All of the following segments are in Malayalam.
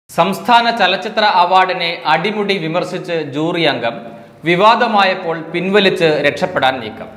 സംസ്ഥാന ചലച്ചിത്ര അവാർഡിനെ അടിമുടി വിമർശിച്ച് ജൂറി അംഗം വിവാദമായപ്പോൾ പിൻവലിച്ച് രക്ഷപ്പെടാൻ നീക്കം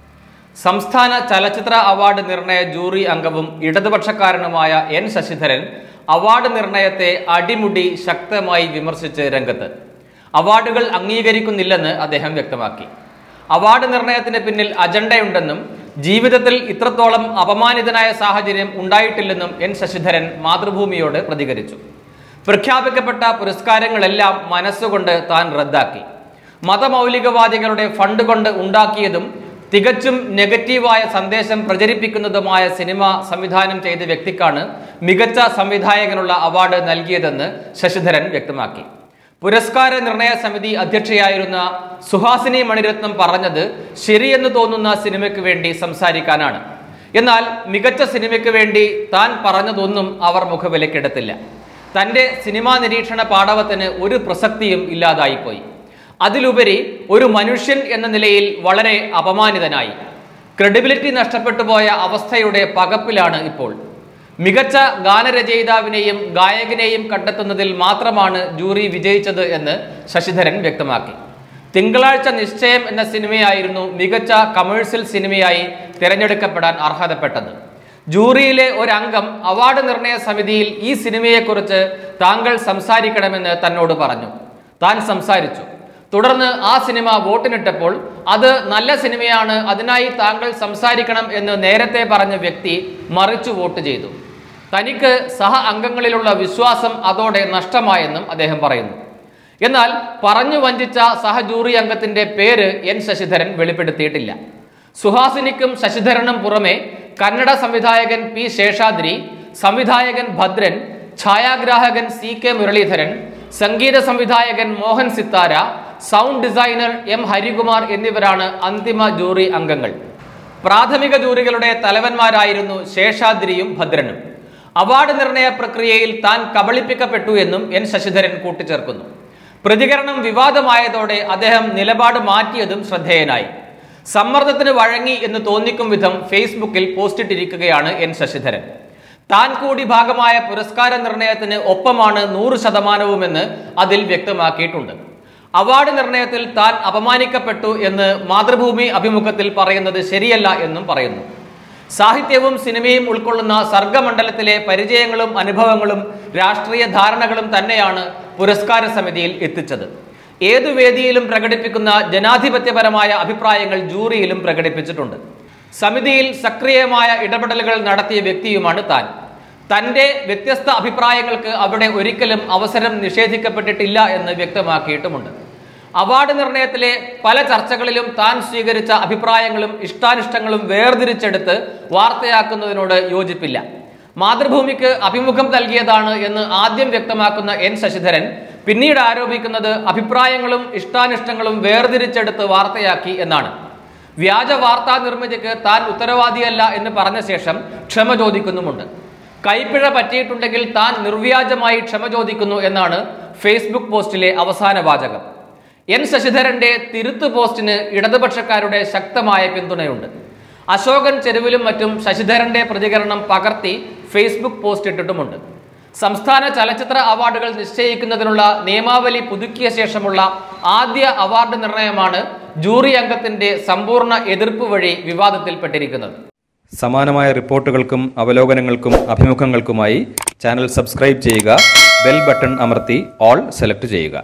സംസ്ഥാന ചലച്ചിത്ര അവാർഡ് നിർണയ ജൂറി അംഗവും ഇടതുപക്ഷക്കാരനുമായ എൻ ശശിധരൻ അവാർഡ് നിർണയത്തെ അടിമുടി ശക്തമായി വിമർശിച്ച് രംഗത്ത് അവാർഡുകൾ അംഗീകരിക്കുന്നില്ലെന്ന് അദ്ദേഹം വ്യക്തമാക്കി അവാർഡ് നിർണയത്തിന് പിന്നിൽ അജണ്ടയുണ്ടെന്നും ജീവിതത്തിൽ ഇത്രത്തോളം അപമാനിതനായ സാഹചര്യം ഉണ്ടായിട്ടില്ലെന്നും എൻ ശശിധരൻ മാതൃഭൂമിയോട് പ്രതികരിച്ചു പ്രഖ്യാപിക്കപ്പെട്ട പുരസ്കാരങ്ങളെല്ലാം മനസ്സുകൊണ്ട് താൻ റദ്ദാക്കി മതമൗലികവാദികളുടെ ഫണ്ട് കൊണ്ട് ഉണ്ടാക്കിയതും തികച്ചും നെഗറ്റീവായ സന്ദേശം പ്രചരിപ്പിക്കുന്നതുമായ സിനിമ സംവിധാനം ചെയ്ത വ്യക്തിക്കാണ് മികച്ച സംവിധായകനുള്ള അവാർഡ് നൽകിയതെന്ന് ശശിധരൻ വ്യക്തമാക്കി പുരസ്കാര നിർണയ സമിതി അധ്യക്ഷയായിരുന്ന സുഹാസിനി മണിരത്നം പറഞ്ഞത് ശരിയെന്ന് തോന്നുന്ന സിനിമയ്ക്ക് വേണ്ടി സംസാരിക്കാനാണ് എന്നാൽ മികച്ച സിനിമയ്ക്ക് വേണ്ടി താൻ പറഞ്ഞതൊന്നും അവർ മുഖവിലക്കെടുത്തില്ല തന്റെ സിനിമാ നിരീക്ഷണ പാടവത്തിന് ഒരു പ്രസക്തിയും ഇല്ലാതായിപ്പോയി അതിലുപരി ഒരു മനുഷ്യൻ എന്ന നിലയിൽ വളരെ അപമാനിതനായി ക്രെഡിബിലിറ്റി നഷ്ടപ്പെട്ടു പോയ അവസ്ഥയുടെ പകപ്പിലാണ് ഇപ്പോൾ മികച്ച ഗാനരചയിതാവിനെയും ഗായകനെയും കണ്ടെത്തുന്നതിൽ മാത്രമാണ് ജൂറി വിജയിച്ചത് എന്ന് ശശിധരൻ വ്യക്തമാക്കി തിങ്കളാഴ്ച നിശ്ചയം എന്ന സിനിമയായിരുന്നു മികച്ച കമേഴ്സ്യൽ സിനിമയായി തിരഞ്ഞെടുക്കപ്പെടാൻ അർഹതപ്പെട്ടത് ജൂറിയിലെ ഒരംഗം അവാർഡ് നിർണയ സമിതിയിൽ ഈ സിനിമയെക്കുറിച്ച് താങ്കൾ സംസാരിക്കണമെന്ന് തന്നോട് പറഞ്ഞു താൻ സംസാരിച്ചു തുടർന്ന് ആ സിനിമ വോട്ടിനിട്ടപ്പോൾ അത് നല്ല സിനിമയാണ് അതിനായി താങ്കൾ സംസാരിക്കണം എന്ന് നേരത്തെ പറഞ്ഞ വ്യക്തി മറിച്ചു വോട്ട് ചെയ്തു തനിക്ക് സഹ അംഗങ്ങളിലുള്ള വിശ്വാസം അതോടെ നഷ്ടമായെന്നും അദ്ദേഹം പറയുന്നു എന്നാൽ പറഞ്ഞു വഞ്ചിച്ച സഹജൂറി അംഗത്തിന്റെ പേര് എൻ ശശിധരൻ വെളിപ്പെടുത്തിയിട്ടില്ല സുഹാസിനിക്കും ശശിധരനും പുറമെ കന്നഡ സംവിധായകൻ പി ശേഷാദ്രി സംവിധായകൻ ഭദ്രൻ ഛായാഗ്രാഹകൻ സി കെ മുരളീധരൻ സംഗീത സംവിധായകൻ Mohan Sithara sound designer M Harikumar എന്നിവരാണ് അന്തിമ ജൂറി അംഗങ്ങൾ പ്രാഥമിക ജൂറികളുടെ തലവന്മാരായിരുന്നു ശേഷാദ്രിയും ഭദ്രനും അവാർഡ് നിർണയ പ്രക്രിയയിൽ താൻ കബളിപ്പിക്കപ്പെട്ടു എന്നും എൻ ശശിധരൻ കൂട്ടിച്ചേർക്കുന്നു പ്രതികരണം വിവാദമായതോടെ അദ്ദേഹം നിലപാട് മാറ്റിയതും ശ്രദ്ധേയനായി സമ്മർദ്ദത്തിന് വഴങ്ങി എന്ന് തോന്നിക്കും വിധം ഫേസ്ബുക്കിൽ പോസ്റ്റിട്ടിരിക്കുകയാണ് എൻ ശശിധരൻ താൻ കൂടി ഭാഗമായ പുരസ്കാര നിർണയത്തിന് ഒപ്പമാണ് നൂറ് ശതമാനവുമെന്ന് അതിൽ വ്യക്തമാക്കിയിട്ടുണ്ട് അവാർഡ് നിർണയത്തിൽ താൻ അപമാനിക്കപ്പെട്ടു എന്ന് മാതൃഭൂമി അഭിമുഖത്തിൽ പറയുന്നത് ശരിയല്ല എന്നും പറയുന്നു സാഹിത്യവും സിനിമയും ഉൾക്കൊള്ളുന്ന സർഗമണ്ഡലത്തിലെ പരിചയങ്ങളും അനുഭവങ്ങളും രാഷ്ട്രീയ ധാരണകളും തന്നെയാണ് പുരസ്കാര സമിതിയിൽ എത്തിച്ചത് ഏതു വേദിയിലും പ്രകടിപ്പിക്കുന്ന ജനാധിപത്യപരമായ അഭിപ്രായങ്ങൾ ജൂറിയിലും പ്രകടിപ്പിച്ചിട്ടുണ്ട് സമിതിയിൽ സക്രിയമായ ഇടപെടലുകൾ നടത്തിയ വ്യക്തിയുമാണ് താൻ തന്റെ വ്യത്യസ്ത അഭിപ്രായങ്ങൾക്ക് അവിടെ ഒരിക്കലും അവസരം നിഷേധിക്കപ്പെട്ടിട്ടില്ല എന്ന് വ്യക്തമാക്കിയിട്ടുമുണ്ട് അവാർഡ് നിർണയത്തിലെ പല ചർച്ചകളിലും താൻ സ്വീകരിച്ച അഭിപ്രായങ്ങളും ഇഷ്ടാനിഷ്ടങ്ങളും വേർതിരിച്ചെടുത്ത് വാർത്തയാക്കുന്നതിനോട് യോജിപ്പില്ല മാതൃഭൂമിക്ക് അഭിമുഖം നൽകിയതാണ് എന്ന് ആദ്യം വ്യക്തമാക്കുന്ന എൻ ശശിധരൻ പിന്നീട് ആരോപിക്കുന്നത് അഭിപ്രായങ്ങളും ഇഷ്ടാനിഷ്ടങ്ങളും വേർതിരിച്ചെടുത്ത് വാർത്തയാക്കി എന്നാണ് വ്യാജ വാർത്താ നിർമ്മിതിക്ക് താൻ ഉത്തരവാദിയല്ല എന്ന് പറഞ്ഞ ശേഷം ക്ഷമ ചോദിക്കുന്നുമുണ്ട് കൈപ്പിഴ പറ്റിയിട്ടുണ്ടെങ്കിൽ താൻ നിർവ്യാജമായി ക്ഷമ ചോദിക്കുന്നു എന്നാണ് ഫേസ്ബുക്ക് പോസ്റ്റിലെ അവസാന വാചകം എൻ ശശിധരന്റെ തിരുത്തു പോസ്റ്റിന് ഇടതുപക്ഷക്കാരുടെ ശക്തമായ പിന്തുണയുണ്ട് അശോകൻ ചെരുവിലും മറ്റും ശശിധരന്റെ പ്രതികരണം പകർത്തി ഫേസ്ബുക്ക് പോസ്റ്റ് ഇട്ടിട്ടുമുണ്ട് സംസ്ഥാന ചലച്ചിത്ര അവാർഡുകൾ നിശ്ചയിക്കുന്നതിനുള്ള നിയമാവലി പുതുക്കിയ ശേഷമുള്ള ആദ്യ അവാർഡ് നിർണയമാണ് ജൂറി അംഗത്തിന്റെ സമ്പൂർണ്ണ എതിർപ്പ് വഴി വിവാദത്തിൽപ്പെട്ടിരിക്കുന്നത് സമാനമായ റിപ്പോർട്ടുകൾക്കും അവലോകനങ്ങൾക്കും അഭിമുഖങ്ങൾക്കുമായി ചാനൽ സബ്സ്ക്രൈബ് ചെയ്യുക ബെൽ ബട്ടൺ അമർത്തി ഓൾ സെലക്ട് ചെയ്യുക